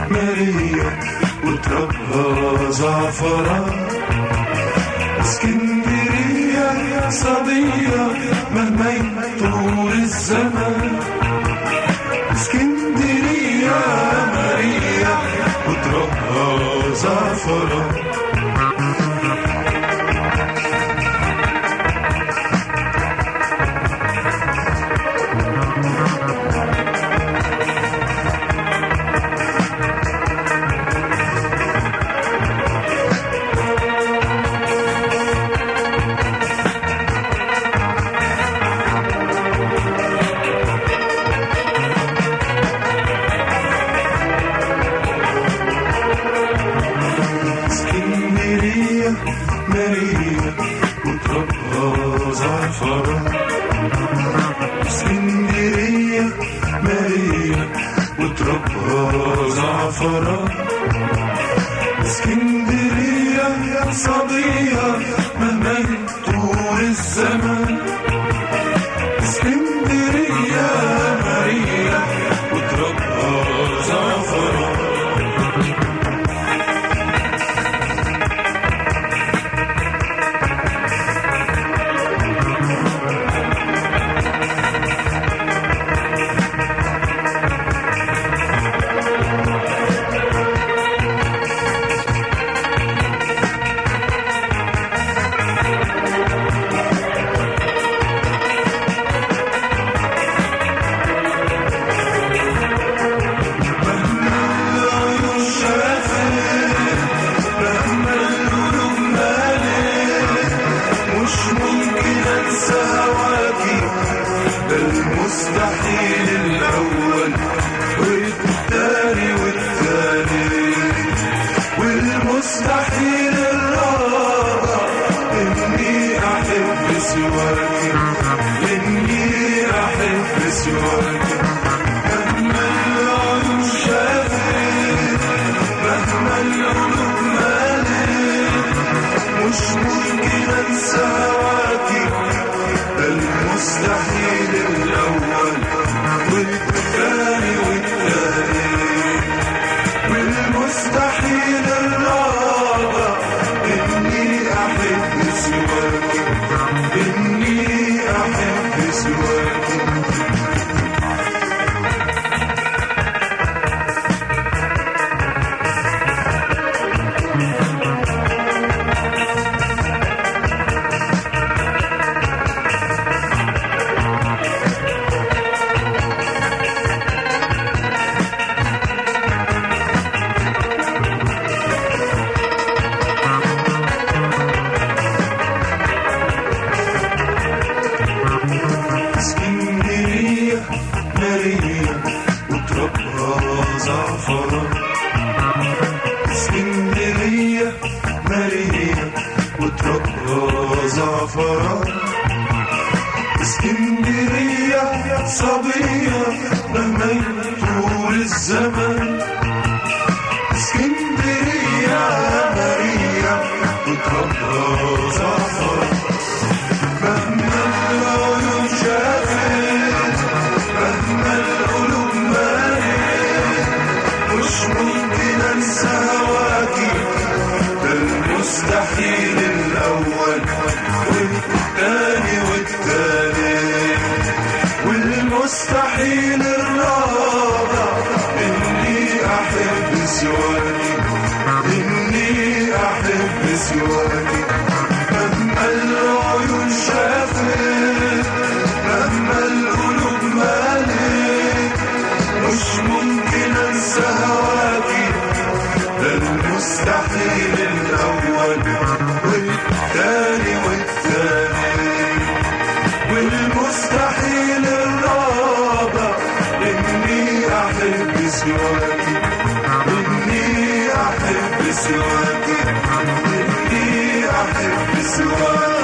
ماريا وتربها زعفران اسكندرية يا صدية مهما يطول الزمن اسكندرية ماريا وتربها زعفران اسكندرية ماريا وتربها زعفران اسكندرية ماريا وتربها زعفران اسكندرية يا صبية مهما يطول الزمن اسكندرية ماريا وتربها زعفران مش ممكن انسى هواكي ده المستحيل الاول والتاني والتاني والمستحيل الرابع اني احب سواكي اني احب سواكي مهما العيون شافت مهما القلوب مالت مش ممكن انسى هواكي ده المستحيل الاول والتاني والتاني والمستحيل الرابع اني احب سواكي اني احب سواكي اسكندرية ماريا وتربها زعفران اسكندرية ماريا وتربها زعفران اسكندرية صبية مهما يطول الزمن اسكندرية ماريا وتربها زعفران مهما العيون شافت مهما القلوب مالت مش ممكن انسى هواكي ده المستحيل الاول والتاني والتاني والمستحيل الرابع اني احب سواكي اني احب سواكي مهما العيون شافت مهما القلوب مالت مش ممكن انسى هواكي ده المستحيل الاول والتاني والتاني والمستحيل الرابع اني احب سواكي اني احب سواكي اني احب سواكي